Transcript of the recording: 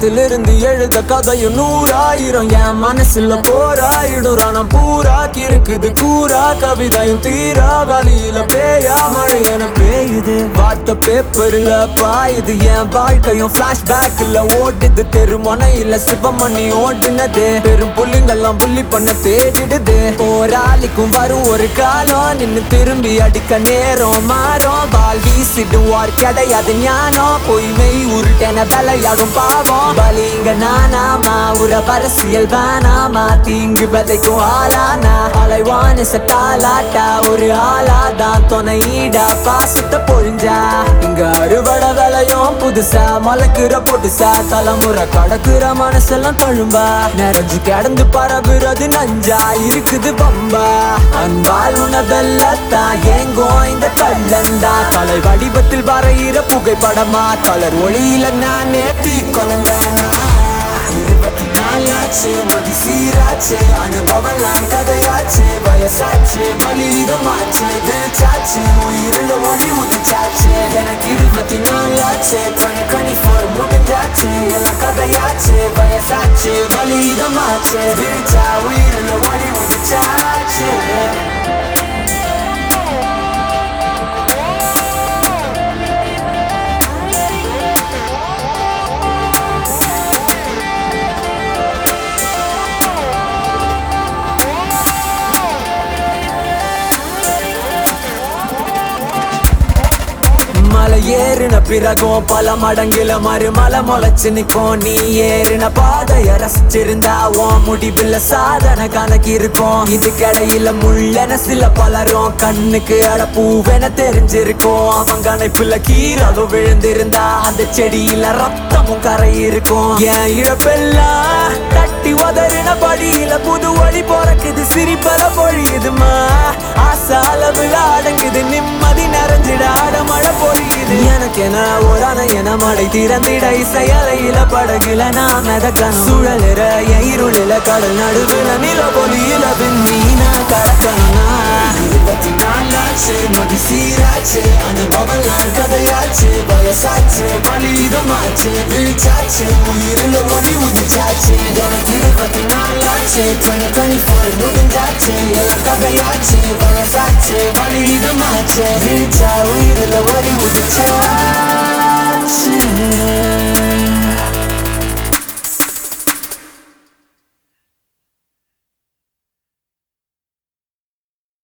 காலத்திலிருந்து எழுத கதையும் நூறாயிரம் என் மனசுல போராயிடும் ரணம் பூரா இருக்குது கூறா கவிதையும் தீரா வழியில பேயா மழை என பெய்யுது வார்த்தை பேப்பர்ல பாயுது என் வாழ்க்கையும் பிளாஷ்பேக்ல ஓட்டுது தெருமனையில சிவமணி ஓட்டுனது பெரும் புள்ளிங்கெல்லாம் புள்ளி பண்ண தேடிடுது போராளிக்கும் வரும் ஒரு காலம் நின்னு திரும்பி அடிக்க நேரம் மாறும் பால் வீசிடுவார் கிடையாது ஞானம் பொய்மை உருட்டென விளையாடும் பாவம் பலிங்க நானாமா உற அரசியல் வேணாமா தீங்கு விதைக்கும் ஆளானா அலைவான சட்டாலாட்டா ஒரு ஆளாதான் துணையிடா பாசத்தை பொழிஞ்சா இங்க அறுவடை விளையும் புதுசா மலக்குற பொடுசா தலைமுறை கடக்குற மனசெல்லாம் தழும்பா நிறைஞ்சு கிடந்து பரவுறது நஞ்சா இருக்குது பம்பா அன்பால் உணவெல்லத்தா ஏங்கும் இந்த கள்ளந்தா தலை வடிவத்தில் வரைகிற புகைப்படமா கலர் ஒளியில நானே தீ கொலந்தேனா இருபத்தி நாலாச்சு மதி சீராச்சு அனுபவம்லாம் கதையாச்சு வயசாச்சு பலிதமாச்சு விழிச்சாச்சு உயிரில் ஒளி உதிச்சாச்சு எனக்கு இருபத்தி நாலாச்சு டுவெண்ட்டி டுவெண்ட்டி ஃபோர் முடிஞ்சாச்சு எல்லாம் கதையாச்சு வயசாச்சு பலிதமாச்சு விழிச்சா உயிரில் ஒளி உதிச்சாச்சு மலை ஏறின பிறகும் பல மடங்குல மறுமலை முளைச்சு நிக்கும் நீ ஏறின பாதைய ரசிச்சிருந்தா உன் முடிவில் சாதனை கணக்கு இருக்கும் இது கடையில முள்ளென சில பலரும் கண்ணுக்கு அடப்பூவென தெரிஞ்சிருக்கும் அவன் கணைப்புல கீரலும் விழுந்திருந்தா அந்த செடியில ரத்தமும் கரை இருக்கும் என் இழப்பெல்லாம் தட்டி உதறின படியில புது வழி பிறக்குது சிரிப்பல பொழியுதுமா ஆசை அளவுல அடங்குது நிம்மதி நிறைஞ்சிட ஆட மழை பொழியுது எனக்கு என ஒரு அணை என மழை திறந்திட இசையலையில படகுல நான் மிதக்கணும் சுழலுற என் இருளில கடல் நடுவுல நில பொலியில மீனா கடக்கணும்னா இருபத்தி நாலாச்சு மதி சீராச்சு அனுபவம்லாம் கதையாச்சு வயசாச்சு பலிதமாச்சு விழிச்சாச்சு உயிரில் ஒளி உதிச்சாச்சு எனக்கு இருபத்தி நாலாச்சு டுவெண்ட்டி டுவெண்ட்டி ஃபோர் முடிஞ்சாச்சு எல்லாம் கதையாச்சு வயசாச்சு பலிதமாச்சு விழிச்சா உயிரில் ஒளி உதிச்சாச்சு